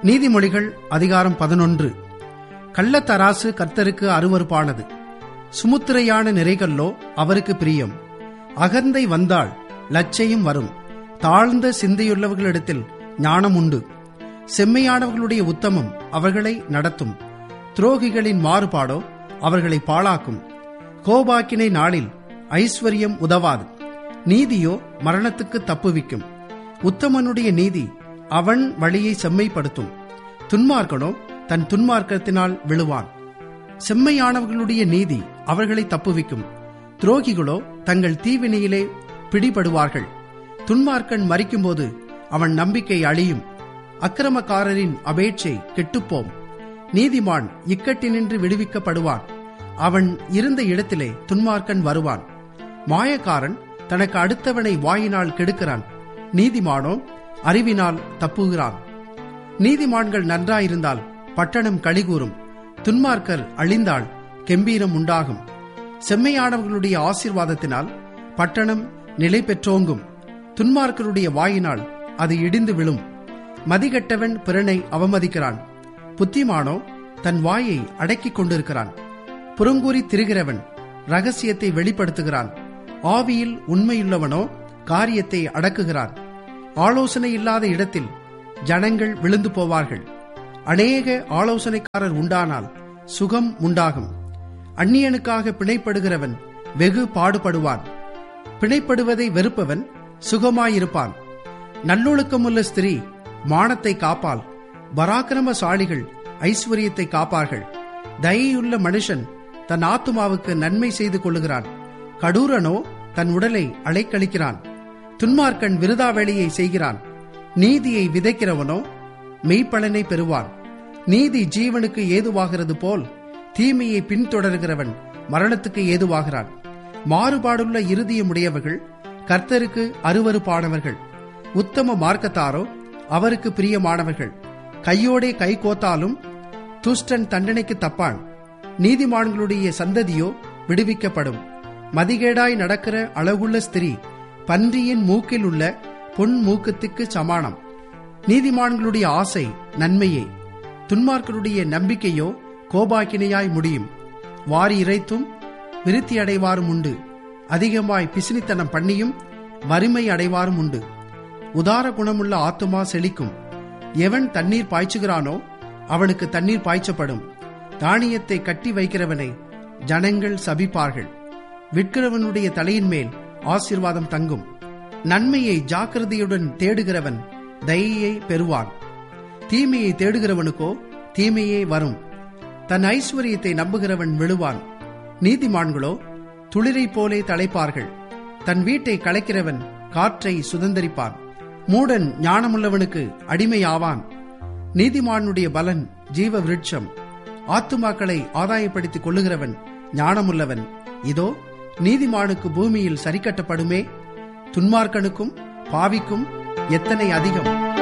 நீதிமொழிகள் அதிகாரம் பதினொன்று கள்ளத்தராசு கர்த்தருக்கு அருவருப்பானது சுமுத்திரையான நிறைகல்லோ அவருக்கு பிரியம் அகந்தை வந்தால் லச்சையும் வரும் தாழ்ந்த சிந்தையுள்ளவர்களிடத்தில் ஞானம் உண்டு செம்மையானவர்களுடைய உத்தமம் அவர்களை நடத்தும் துரோகிகளின் மாறுபாடோ அவர்களை பாழாக்கும் கோபாக்கினை நாளில் ஐஸ்வர்யம் உதவாது நீதியோ மரணத்துக்கு தப்புவிக்கும் உத்தமனுடைய நீதி அவன் வழியை செம்மைப்படுத்தும் துன்மார்க்கனோ தன் துன்மார்க்கத்தினால் விழுவான் செம்மையானவர்களுடைய நீதி அவர்களை தப்புவிக்கும் துரோகிகளோ தங்கள் தீவினையிலே பிடிபடுவார்கள் துன்மார்க்கன் மறிக்கும்போது அவன் நம்பிக்கை அழியும் அக்கிரமக்காரரின் அபேட்சை கெட்டுப்போம் நீதிமான் இக்கட்டினின்று விடுவிக்கப்படுவான் அவன் இருந்த இடத்திலே துன்மார்க்கன் வருவான் மாயக்காரன் தனக்கு அடுத்தவனை வாயினால் கெடுக்கிறான் நீதிமானோ அறிவினால் தப்புகிறான் நீதிமான்கள் நன்றாயிருந்தால் பட்டணம் கழிகூறும் துன்மார்க்கர் அழிந்தால் கெம்பீரம் உண்டாகும் செம்மையானவர்களுடைய ஆசீர்வாதத்தினால் பட்டணம் நிலை பெற்றோங்கும் துன்மார்க்கருடைய வாயினால் அது இடிந்து விழும் மதிகெட்டவன் பிறனை அவமதிக்கிறான் புத்திமானோ தன் வாயை அடக்கிக் கொண்டிருக்கிறான் புறங்கூறி திரிகிறவன் ரகசியத்தை வெளிப்படுத்துகிறான் ஆவியில் உண்மையுள்ளவனோ காரியத்தை அடக்குகிறான் ஆலோசனை இல்லாத இடத்தில் ஜனங்கள் விழுந்து போவார்கள் அநேக ஆலோசனைக்காரர் உண்டானால் சுகம் உண்டாகும் அந்நியனுக்காக பிணைப்படுகிறவன் வெகு பாடுபடுவான் பிணைப்படுவதை வெறுப்பவன் சுகமாயிருப்பான் நல்லொழுக்கமுள்ள ஸ்திரீ மானத்தை காப்பாள் பராக்கிரமசாலிகள் ஐஸ்வர்யத்தை காப்பார்கள் தயையுள்ள மனுஷன் தன் ஆத்துமாவுக்கு நன்மை செய்து கொள்ளுகிறான் கடூரனோ தன் உடலை அலைக்கழிக்கிறான் துன்மார்க்கன் விருதா வேலையை செய்கிறான் நீதியை விதைக்கிறவனோ மெய்ப்பலனை பெறுவான் நீதி ஜீவனுக்கு ஏதுவாகிறது போல் தீமையை பின்தொடர்கிறவன் மரணத்துக்கு ஏதுவாகிறான் மாறுபாடுள்ள இருதயமுடையவர்கள் கர்த்தருக்கு அருவறுப்பானவர்கள் உத்தம மார்க்கத்தாரோ அவருக்கு பிரியமானவர்கள் கையோடே கை கோத்தாலும் துஷ்டன் தண்டனைக்கு தப்பான் நீதிமான்களுடைய சந்ததியோ விடுவிக்கப்படும் மதிகேடாய் நடக்கிற அழகுள்ள ஸ்திரீ பன்றியின் மூக்கில் உள்ள பொன் மூக்கத்துக்கு சமானம் நீதிமான்களுடைய ஆசை நன்மையே துன்மார்க்கருடைய நம்பிக்கையோ கோபாக்கினையாய் முடியும் வாரி இறைத்தும் விருத்தி அடைவாரும் உண்டு அதிகமாய் பிசினித்தனம் பண்ணியும் வறுமை அடைவாரும் உண்டு உதார குணமுள்ள ஆத்துமா செழிக்கும் எவன் தண்ணீர் பாய்ச்சுகிறானோ அவனுக்கு தண்ணீர் பாய்ச்சப்படும் தானியத்தை கட்டி வைக்கிறவனை ஜனங்கள் சபிப்பார்கள் விற்கிறவனுடைய தலையின் மேல் ஆசீர்வாதம் தங்கும் நன்மையை ஜாக்கிரதையுடன் தேடுகிறவன் தயையை பெறுவான் தீமையை தேடுகிறவனுக்கோ தீமையே வரும் தன் ஐஸ்வர்யத்தை நம்புகிறவன் விழுவான் நீதிமான்களோ துளிரை போலே தலைப்பார்கள் தன் வீட்டை கலைக்கிறவன் காற்றை சுதந்தரிப்பான் மூடன் ஞானமுள்ளவனுக்கு அடிமையாவான் நீதிமானுடைய பலன் ஜீவ விருட்சம் ஆத்துமாக்களை ஆதாயப்படுத்திக் கொள்ளுகிறவன் ஞானமுள்ளவன் இதோ நீதிமானுக்கு பூமியில் சரிக்கட்டப்படுமே துன்மார்க்கனுக்கும் பாவிக்கும் எத்தனை அதிகம்